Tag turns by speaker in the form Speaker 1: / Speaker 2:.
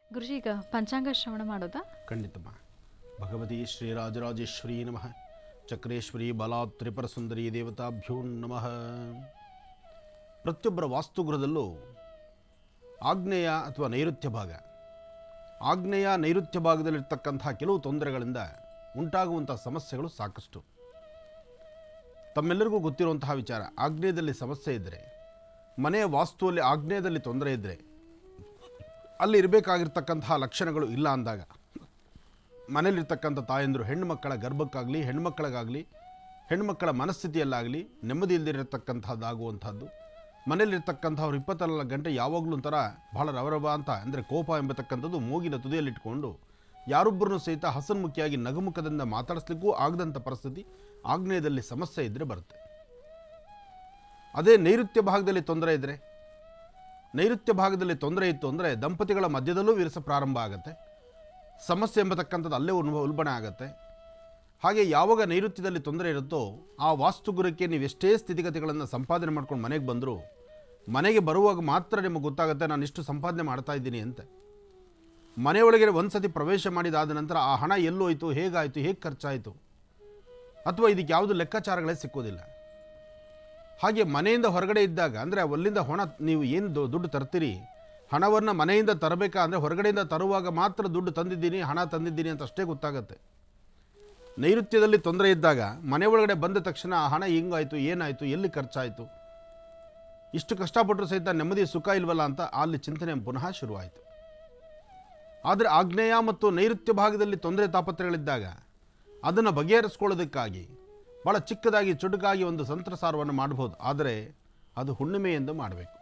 Speaker 1: ಗುರುಜಿ ಈಗ ಪಂಚಾಂಗ ಶ್ರವಣ ಮಾಡೋದಾ
Speaker 2: ಖಂಡಿತಮ್ಮ ಭಗವತಿ ಶ್ರೀರಾಜರಾಜೇಶ್ವರಿ ನಮಃ ಚಕ್ರೇಶ್ವರಿ ಬಲಾ ತ್ರಿಪುರ ಸುಂದರಿ ದೇವತಾಭ್ಯೋ ನಮಃ ಪ್ರತಿಯೊಬ್ಬರ ವಾಸ್ತುಗೃಹದಲ್ಲೂ ಆಗ್ನೇಯ ಅಥವಾ ನೈಋತ್ಯ ಭಾಗ ಆಗ್ನೇಯ ನೈಋತ್ಯ ಭಾಗದಲ್ಲಿರ್ತಕ್ಕಂಥ ಕೆಲವು ತೊಂದರೆಗಳಿಂದ ಉಂಟಾಗುವಂಥ ಸಮಸ್ಯೆಗಳು ಸಾಕಷ್ಟು ತಮ್ಮೆಲ್ಲರಿಗೂ ಗೊತ್ತಿರುವಂತಹ ವಿಚಾರ ಆಗ್ನೇಯದಲ್ಲಿ ಸಮಸ್ಯೆ ಇದ್ದರೆ ಮನೆಯ ವಾಸ್ತುವಲ್ಲಿ ಆಗ್ನೇಯದಲ್ಲಿ ತೊಂದರೆ ಇದ್ದರೆ ಅಲ್ಲಿ ಇರಬೇಕಾಗಿರ್ತಕ್ಕಂತಹ ಲಕ್ಷಣಗಳು ಇಲ್ಲ ಅಂದಾಗ ಮನೇಲಿರ್ತಕ್ಕಂಥ ತಾಯಂದರು ಹೆಣ್ಣುಮಕ್ಕಳ ಗರ್ಭಕ್ಕಾಗಲಿ ಹೆಣ್ಮಕ್ಕಳಿಗಾಗಲಿ ಹೆಣ್ಮಕ್ಕಳ ಮನಸ್ಥಿತಿಯಲ್ಲಾಗಲಿ ನೆಮ್ಮದಿ ಇಲ್ಲದಿರತಕ್ಕಂಥದ್ದಾಗುವಂಥದ್ದು ಮನೇಲಿರ್ತಕ್ಕಂಥವ್ರು ಇಪ್ಪತ್ನಾಲ್ಕು ಗಂಟೆ ಯಾವಾಗಲೂ ಒಂಥರ ಬಹಳ ರವರವ ಅಂತ ಅಂದರೆ ಕೋಪ ಎಂಬತಕ್ಕಂಥದ್ದು ಮೂಗಿನ ತುದಿಯಲ್ಲಿಟ್ಕೊಂಡು ಯಾರೊಬ್ಬರನ್ನು ಸಹಿತ ಹಸನ್ಮುಖಿಯಾಗಿ ನಗುಮುಖದಿಂದ ಮಾತಾಡಿಸ್ಲಿಕ್ಕೂ ಆಗದಂಥ ಪರಿಸ್ಥಿತಿ ಆಗ್ನೇಯದಲ್ಲಿ ಸಮಸ್ಯೆ ಇದ್ದರೆ ಬರುತ್ತೆ ಅದೇ ನೈಋತ್ಯ ಭಾಗದಲ್ಲಿ ತೊಂದರೆ ಇದ್ದರೆ ನೈಋತ್ಯ ಭಾಗದಲ್ಲಿ ತೊಂದರೆ ಇತ್ತು ಅಂದರೆ ದಂಪತಿಗಳ ಮಧ್ಯದಲ್ಲೂ ವಿರಸ ಪ್ರಾರಂಭ ಆಗುತ್ತೆ ಸಮಸ್ಯೆ ಎಂಬತಕ್ಕಂಥದ್ದು ಅಲ್ಲೇ ಉನ್ವ ಉಲ್ಬಣ ಆಗುತ್ತೆ ಹಾಗೆ ಯಾವಾಗ ನೈಋತ್ಯದಲ್ಲಿ ತೊಂದರೆ ಇರುತ್ತೋ ಆ ವಾಸ್ತುಗುರಕ್ಕೆ ನೀವು ಎಷ್ಟೇ ಸ್ಥಿತಿಗತಿಗಳನ್ನು ಸಂಪಾದನೆ ಮಾಡ್ಕೊಂಡು ಮನೆಗೆ ಬಂದರೂ ಮನೆಗೆ ಬರುವಾಗ ಮಾತ್ರ ನಿಮಗೆ ಗೊತ್ತಾಗುತ್ತೆ ನಾನು ಇಷ್ಟು ಸಂಪಾದನೆ ಮಾಡ್ತಾ ಇದ್ದೀನಿ ಅಂತ ಮನೆಯೊಳಗೆ ಒಂದು ಸತಿ ಪ್ರವೇಶ ಮಾಡಿದಾದ ನಂತರ ಆ ಹಣ ಎಲ್ಲೋಯ್ತು ಹೇಗಾಯಿತು ಹೇಗೆ ಖರ್ಚಾಯಿತು ಅಥವಾ ಇದಕ್ಕೆ ಯಾವುದು ಲೆಕ್ಕಾಚಾರಗಳೇ ಸಿಕ್ಕೋದಿಲ್ಲ ಹಾಗೆ ಮನೆಯಿಂದ ಹೊರಗಡೆ ಇದ್ದಾಗ ಅಂದರೆ ಅಲ್ಲಿಂದ ಹೊಣ ನೀವು ಏನು ದು- ದುಡ್ಡು ತರ್ತೀರಿ ಹಣವನ್ನು ಮನೆಯಿಂದ ತರಬೇಕಾ ಅಂದರೆ ಹೊರಗಡೆಯಿಂದ ತರುವಾಗ ಮಾತ್ರ ದುಡ್ಡು ತಂದಿದ್ದೀನಿ ಹಣ ತಂದಿದ್ದೀನಿ ಅಂತ ಅಷ್ಟೇ ಗೊತ್ತಾಗುತ್ತೆ ನೈಋತ್ಯದಲ್ಲಿ ತೊಂದರೆ ಇದ್ದಾಗ ಮನೆ ಒಳಗಡೆ ಬಂದ ತಕ್ಷಣ ಆ ಹಣ ಹೆಂಗಾಯಿತು ಏನಾಯಿತು ಎಲ್ಲಿ ಖರ್ಚಾಯಿತು ಇಷ್ಟು ಕಷ್ಟಪಟ್ಟರು ಸಹಿತ ನೆಮ್ಮದಿ ಸುಖ ಇಲ್ವಲ್ಲ ಅಂತ ಅಲ್ಲಿ ಚಿಂತನೆ ಪುನಃ ಶುರುವಾಯಿತು ಆದರೆ ಆಗ್ನೇಯ ಮತ್ತು ನೈಋತ್ಯ ಭಾಗದಲ್ಲಿ ತೊಂದರೆ ತಾಪತ್ರೆಗಳಿದ್ದಾಗ ಅದನ್ನು ಬಗೆಹರಿಸ್ಕೊಳ್ಳೋದಕ್ಕಾಗಿ ಭಾಳ ಚಿಕ್ಕದಾಗಿ ಚುಟುಕಾಗಿ ಒಂದು ಸಂತ್ರಸಾರವನ್ನು ಮಾಡ್ಬೋದು ಆದರೆ ಅದು ಹುಣ್ಣಿಮೆಯಿಂದ ಮಾಡಬೇಕು